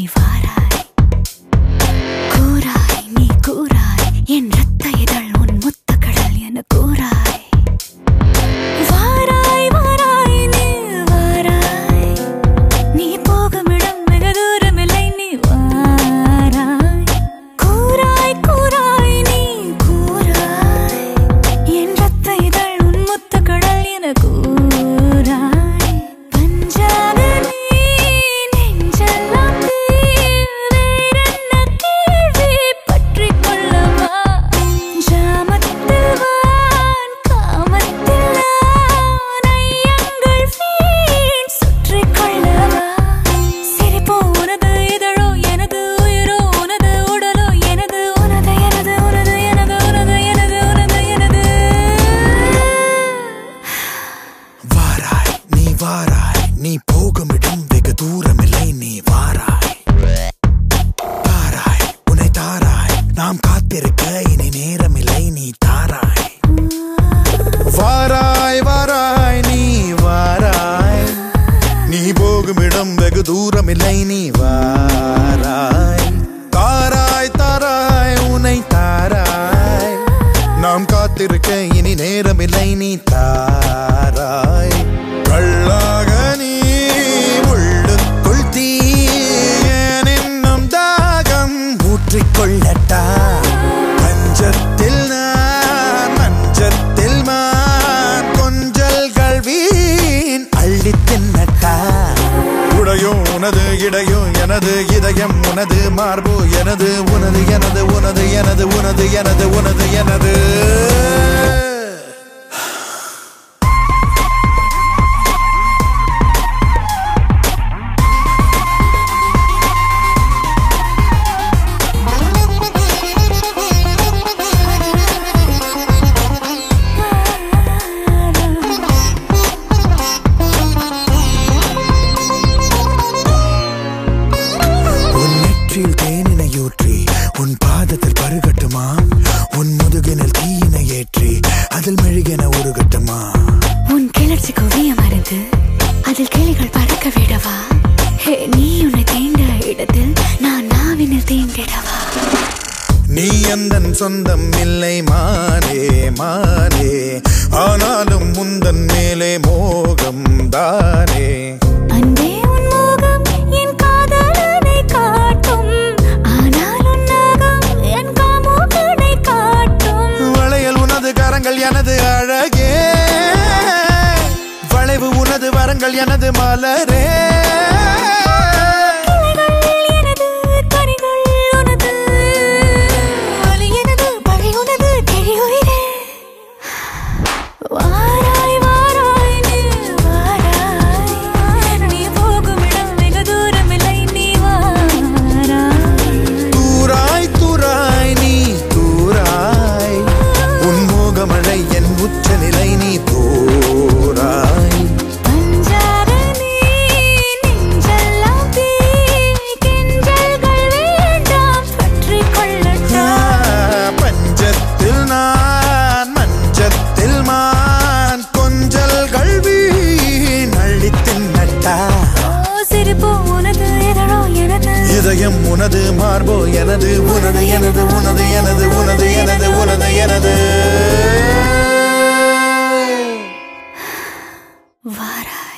வாராய் கூறாய் நீ கூறாய் என் ரத்த இதழ் உன் முத்த கடல் என கூறாய் வாராய் வாராய் நீ வாராய் நீ போகும் இடம் வெகு தூரமில்லை நீ வாராய் கூறாய் கூறாய் நீ கூறாய் என் ரத்த இதழ் உன் முத்த கடல் என கூறாய் பஞ்சாக நீ நெஞ்செல்லாம் நீ வேறென்ன கேள்வி பற்றிக் கொள்ளவா ஜாமத்தில் வான் காமத்தில் நான் ஐயங்கள் வீண் சுற்றிக் கொள்ளவா சிரிப்போ உனது இதழோ எனது உயிரோ உனது உடலோ எனது உனது எனது உனது எனது உனது எனது உனது எனது வாராய் நீ வாராய் நீ போகும் இடம் வெகு தூரமில்லை நீ வாராய் தாராய் உன்னை தாராய் நாம் காத்திருக்க இனி நேரமில்லை நீ தாராய் வாராய் வாராய் நீ வாராய் நீ போகும் இடம் வெகு தூரமில்லை நீ வாராய் தாராய் தாராய் உன்னை தாராய் நாம் காத்திருக்க இனி நேரமில்லை நீ தாராய் கள்ளாக நீ உள்ளுக்குள் தீ ஏன் இன்னும் தாகம் ஊற்றிக்கொள்ளட்டா பஞ்சத்தில் நான் மஞ்சத்தில் மான் கொஞ்சல்கள் வீண் அள்ளி தின்னட்டா உடையும் உனது இடையும் எனது இதயம் உனது மார்பு எனது உனது எனது உனது எனது உனது எனது உனது எனது உன் நெற்றில் தேனினையூற்றி உன் பாதத்தில் பருகட்டுமா உன் முதுகினில் தீயினை ஏற்றி அதில் மெழுகென உருகட்டுமா உன் கிளர்ச்சி குவியம் அறிந்து அதில் கிளிகள் பறக்க விடவா ஹே நீ உன்னை தீண்ட இடத்தில் நான் நாவினில் தீண்டிடவா நீ எந்தன் சொந்தம் இல்லை மானே மானே ஆனாலும் முந்தன் மேலே மோகம் தானே அன்பே உன் மோகம் என் காதலனை காட்டும் ஆனால் உன் நாகம் என் காமுகனை காட்டும் வளையல் உனது கரங்கள் எனது அழகே வளைவு உனது வரங்கள் எனது மலரே கிளைகள் எனது கனிகள் உனது ஒலி எனது பழி உனது கிழியுயிரே வாராய் வாராய் நீ வாராய் நீ போகும் இடம் வெகு தூரமில்லை நீ வாராய் தூராய் தூராய் நீ தூராய் உன் மோகமழை என் உச்ச நிலை நீ தூராய் பஞ்சாக நீ நெஞ்செல்லாம் தீ கிஞ்சல்கள் வேண்டாம் பற்றிக் கொள்ளட்டா பஞ்சத்தில் நான் மஞ்சத்தில் மான் கொஞ்சல்கள் வீண் அள்ளி தின்னட்டா ஓ சிரிப்பு உனது இதழோ எனது இதயம் உனது மார்போ எனது உனது எனது உனது எனது உனது எனது உனது எனது வாராய்